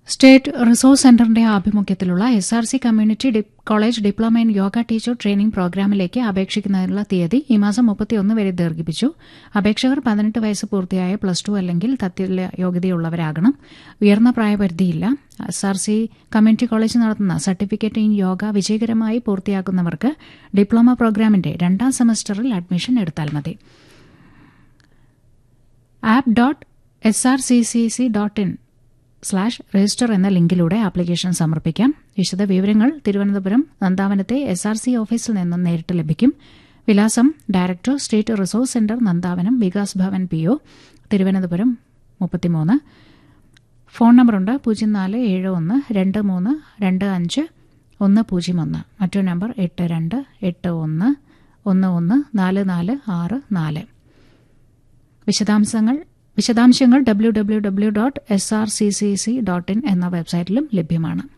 state resource സെന്ററിന്റെ ആഭിമുഖ്യത്തിലുള്ള S R C community ഡി- college diploma in yoga teacher training പ്രോഗ്രാമിലേക്ക് അപേക്ഷിക്കുന്നതിനുള്ള തീയതി ഈ മാസം മുപ്പത്തിയൊന്ന് വരെ ദീർഘിപ്പിച്ചു അപേക്ഷകർ പതിനെട്ട് വയസ്സ് പൂർത്തിയായ പ്ലസ് ടു അല്ലെങ്കിൽ തത്തുല്യ യോഗ്യതയുള്ളവരാകണം ഉയർന്ന പ്രായപരിധിയില്ല S R C community college നടത്തുന്ന സർട്ടിഫിക്കറ്റ് ഇൻ യോഗ വിജയകരമായി പൂർത്തിയാക്കുന്നവർക്ക് ഡിപ്ലോമ പ്രോഗ്രാമിന്റെ രണ്ടാം സെമസ്റ്ററിൽ അഡ്മിഷൻ എടുത്താൽ മതി app dot S R C C C dot in slash register എന്ന ലിങ്കിലൂടെ ആപ്ലിക്കേഷൻ സമർപ്പിക്കാം വിശദ വിവരങ്ങൾ തിരുവനന്തപുരം നന്ദാവനത്തെ എസ് ആർ സി ഓഫീസിൽ നിന്നും നേരിട്ട് ലഭിക്കും വിലാസം director state resource centre Nandavanam Vikas Bhavan P O Thiruvananthapuram മുപ്പത്തിമൂന്ന് ഫോൺ നമ്പറുണ്ട് പൂജ്യം നാല് ഏഴ് ഒന്ന് രണ്ട് മൂന്ന് രണ്ട് അഞ്ച് ഒന്ന് പൂജ്യം ഒന്ന് മറ്റൊരു നമ്പർ എട്ട് രണ്ട് എട്ട് ഒന്ന് ഒന്ന് ഒന്ന് നാല് നാല് ആറ് നാല് വിശദാംശങ്ങൾ വിശദാംശങ്ങൾ W W W dot S R C C C dot in എന്ന വെബ്സൈറ്റിലും ലഭ്യമാണ്